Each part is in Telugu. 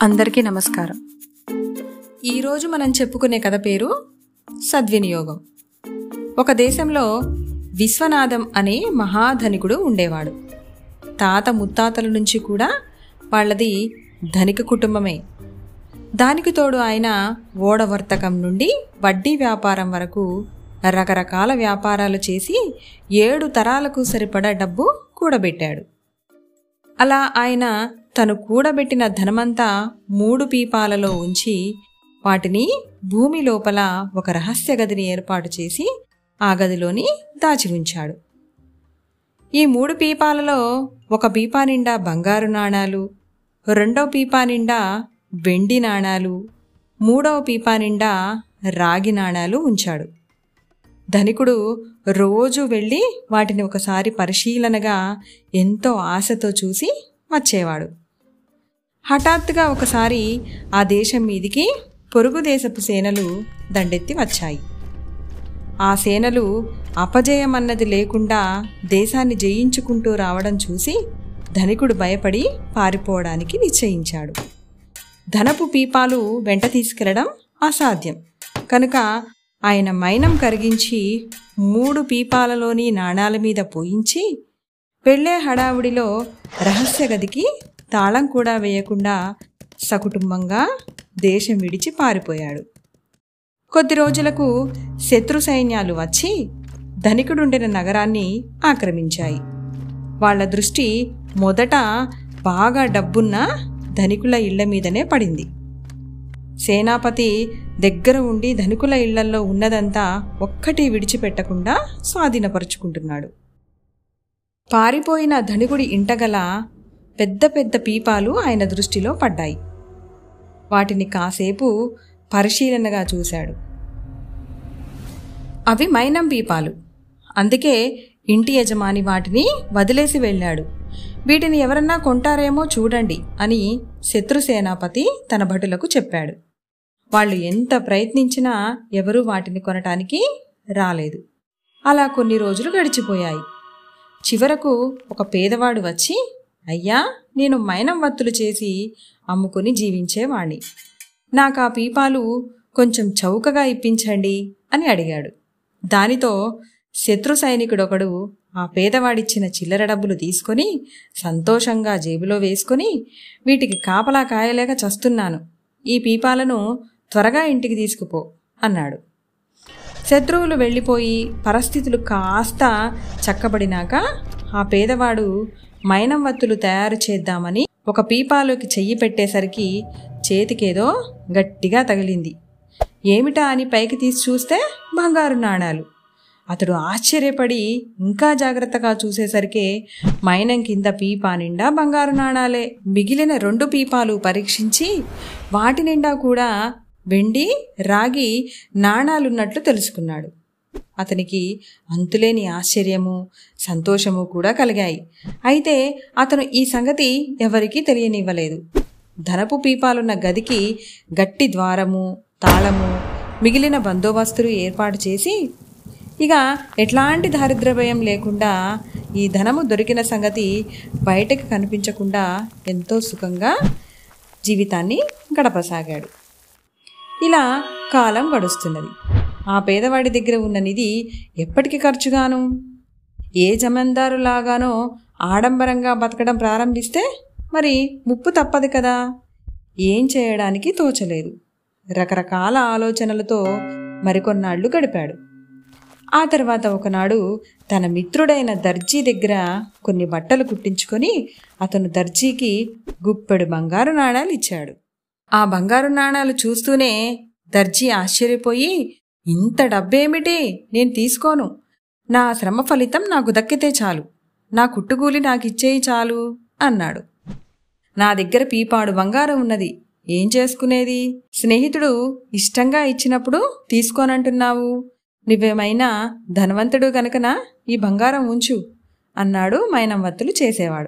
అందరికీ నమస్కారం ఈరోజు మనం చెప్పుకునే కథ పేరు సద్వినియోగం ఒక దేశంలో విశ్వనాథం అనే మహాధనికుడు ఉండేవాడు తాత ముత్తాతల నుంచి కూడా వాళ్ళది ధనిక కుటుంబమే దానికి తోడు ఆయన ఓడవర్తకం నుండి వడ్డీ వ్యాపారం వరకు రకరకాల వ్యాపారాలు చేసి ఏడు తరాలకు సరిపడా డబ్బు కూడబెట్టాడు అలా ఆయన తను కూడబెట్టిన ధనమంతా మూడు పీపాలలో ఉంచి వాటిని భూమి లోపల ఒక రహస్య గదిని ఏర్పాటు చేసి ఆ గదిలోని దాచి ఉంచాడు ఈ మూడు పీపాలలో ఒక పీపా నిండా బంగారు నాణాలు రెండో పీపా నిండా వెండి నాణాలు మూడవ పీపా నిండా రాగి నాణాలు ఉంచాడు ధనికుడు రోజు వెళ్ళి వాటిని ఒకసారి పరిశీలనగా ఎంతో ఆశతో చూసి వచ్చేవాడు హఠాత్తుగా ఒకసారి ఆ దేశం మీదికి పొరుగు దేశపు సేనలు దండెత్తి వచ్చాయి ఆ సేనలు అపజయమన్నది లేకుండా దేశాన్ని జయించుకుంటూ రావడం చూసి ధనికుడు భయపడి పారిపోవడానికి నిశ్చయించాడు ధనపు పీపాలు వెంట తీసుకెళ్లడం అసాధ్యం కనుక ఆయన మైనం కరిగించి మూడు పీపాలలోని నాణాల మీద పోయించి పెళ్ళే హడావుడిలో రహస్య గదికి తాళం కూడా వేయకుండా సకుటుంబంగా దేశం విడిచి పారిపోయాడు కొద్ది రోజులకు శత్రు సైన్యాలు వచ్చి ధనికుడుండిన నగరాన్ని ఆక్రమించాయి వాళ్ళ దృష్టి మొదట బాగా డబ్బున్న ధనికుల ఇళ్ల మీదనే పడింది సేనాపతి దగ్గర ఉండి ధనికుల ఇళ్లల్లో ఉన్నదంతా ఒక్కటి విడిచిపెట్టకుండా స్వాధీనపరుచుకుంటున్నాడు పారిపోయిన ధనికుడి ఇంటగల పెద్ద పెద్ద పీపాలు ఆయన దృష్టిలో పడ్డాయి వాటిని కాసేపు పరిశీలనగా చూశాడు అవి మైనం పీపాలు అందుకే ఇంటి యజమాని వాటిని వదిలేసి వెళ్ళాడు వీటిని ఎవరన్నా కొంటారేమో చూడండి అని శత్రు సేనాపతి తన భటులకు చెప్పాడు వాళ్ళు ఎంత ప్రయత్నించినా ఎవరూ వాటిని కొనటానికి రాలేదు అలా కొన్ని రోజులు గడిచిపోయాయి చివరకు ఒక పేదవాడు వచ్చి అయ్యా నేను మైనం వత్తులు చేసి అమ్ముకుని జీవించేవాణ్ణి నాకు ఆ పీపాలు కొంచెం చౌకగా ఇప్పించండి అని అడిగాడు దానితో శత్రు సైనికుడొకడు ఆ పేదవాడిచ్చిన చిల్లర డబ్బులు తీసుకొని సంతోషంగా జేబులో వేసుకొని వీటికి కాపలా కాయలేక చస్తున్నాను ఈ పీపాలను త్వరగా ఇంటికి తీసుకుపో అన్నాడు శత్రువులు వెళ్ళిపోయి పరిస్థితులు కాస్త చక్కబడినాక ఆ పేదవాడు మైనం వత్తులు తయారు చేద్దామని ఒక పీపాలోకి చెయ్యి పెట్టేసరికి చేతికేదో గట్టిగా తగిలింది ఏమిటా అని పైకి తీసి చూస్తే బంగారు నాణాలు అతడు ఆశ్చర్యపడి ఇంకా జాగ్రత్తగా చూసేసరికి మైనం కింద పీపా నిండా బంగారు నాణాలే మిగిలిన రెండు పీపాలు పరీక్షించి వాటి నిండా కూడా వెండి రాగి నాణాలున్నట్లు తెలుసుకున్నాడు అతనికి అంతులేని ఆశ్చర్యము సంతోషము కూడా కలిగాయి అయితే అతను ఈ సంగతి ఎవరికీ తెలియనివ్వలేదు ధనపు పీపాలున్న గదికి గట్టి ద్వారము తాళము మిగిలిన బందోబస్తులు ఏర్పాటు చేసి ఇక ఎట్లాంటి దారిద్ర భయం లేకుండా ఈ ధనము దొరికిన సంగతి బయటకు కనిపించకుండా ఎంతో సుఖంగా జీవితాన్ని గడపసాగాడు ఇలా కాలం గడుస్తున్నది ఆ పేదవాడి దగ్గర ఉన్న నిధి ఎప్పటికి ఖర్చుగాను ఏ జమీందారు లాగానో ఆడంబరంగా బతకడం ప్రారంభిస్తే మరి ముప్పు తప్పదు కదా ఏం చేయడానికి తోచలేదు రకరకాల ఆలోచనలతో మరికొన్నాళ్ళు గడిపాడు ఆ తర్వాత ఒకనాడు తన మిత్రుడైన దర్జీ దగ్గర కొన్ని బట్టలు కుట్టించుకొని అతను దర్జీకి గుప్పెడు బంగారు నాణాలు ఇచ్చాడు ఆ బంగారు నాణాలు చూస్తూనే దర్జీ ఆశ్చర్యపోయి ఇంత డబ్బేమిటి నేను తీసుకోను నా శ్రమ ఫలితం నాకు దక్కితే చాలు నా కుట్టుగూలి నాకు ఇచ్చేయి చాలు అన్నాడు నా దగ్గర పీపాడు బంగారం ఉన్నది ఏం చేసుకునేది స్నేహితుడు ఇష్టంగా ఇచ్చినప్పుడు తీసుకోనంటున్నావు నువ్వేమైనా ధనవంతుడు గనుకనా ఈ బంగారం ఉంచు అన్నాడు మైనంవత్తులు చేసేవాడు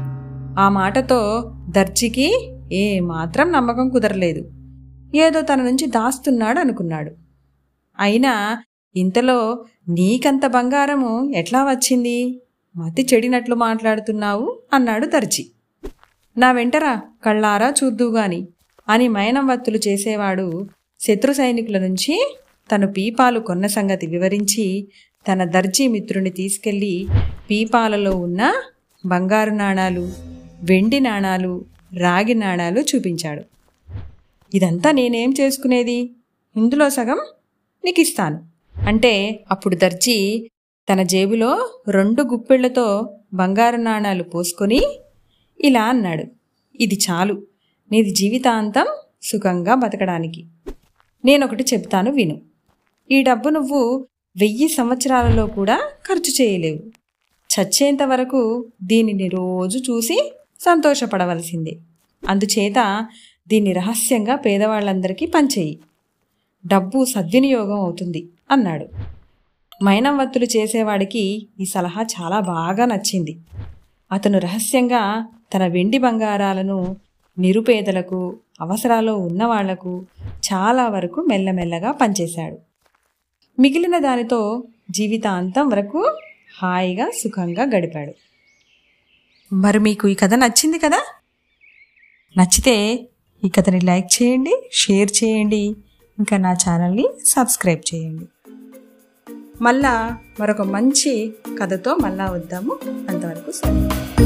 ఆ మాటతో దర్జీకి ఏ మాత్రం నమ్మకం కుదరలేదు ఏదో తన నుంచి దాస్తున్నాడు అనుకున్నాడు అయినా ఇంతలో నీకంత బంగారము ఎట్లా వచ్చింది మతి చెడినట్లు మాట్లాడుతున్నావు అన్నాడు దర్జీ నా వెంటరా కళ్ళారా చూద్దువుగాని అని మైనంవత్తులు చేసేవాడు శత్రు సైనికుల నుంచి తను పీపాలు కొన్న సంగతి వివరించి తన దర్జీ మిత్రుని తీసుకెళ్లి పీపాలలో ఉన్న బంగారు నాణాలు వెండి నాణాలు రాగి నాణాలు చూపించాడు ఇదంతా నేనేం చేసుకునేది ఇందులో సగం నీకు ఇస్తాను అంటే అప్పుడు దర్జీ తన జేబులో రెండు గుప్పిళ్లతో బంగారు నాణాలు పోసుకొని ఇలా అన్నాడు ఇది చాలు నీది జీవితాంతం సుఖంగా బతకడానికి నేనొకటి చెప్తాను విను ఈ డబ్బు నువ్వు వెయ్యి సంవత్సరాలలో కూడా ఖర్చు చేయలేవు చచ్చేంత వరకు దీనిని రోజు చూసి సంతోషపడవలసిందే అందుచేత దీన్ని రహస్యంగా పేదవాళ్ళందరికీ పంచేయి డబ్బు సద్వినియోగం అవుతుంది అన్నాడు మైనంవత్తులు చేసేవాడికి ఈ సలహా చాలా బాగా నచ్చింది అతను రహస్యంగా తన వెండి బంగారాలను నిరుపేదలకు అవసరాల్లో ఉన్నవాళ్లకు చాలా వరకు మెల్లమెల్లగా పనిచేశాడు మిగిలిన దానితో జీవితాంతం వరకు హాయిగా సుఖంగా గడిపాడు మరి మీకు ఈ కథ నచ్చింది కదా నచ్చితే ఈ కథని లైక్ చేయండి షేర్ చేయండి ఇంకా నా ఛానల్ని సబ్స్క్రైబ్ చేయండి మళ్ళా మరొక మంచి కథతో మళ్ళా వద్దాము అంతవరకు సెలవు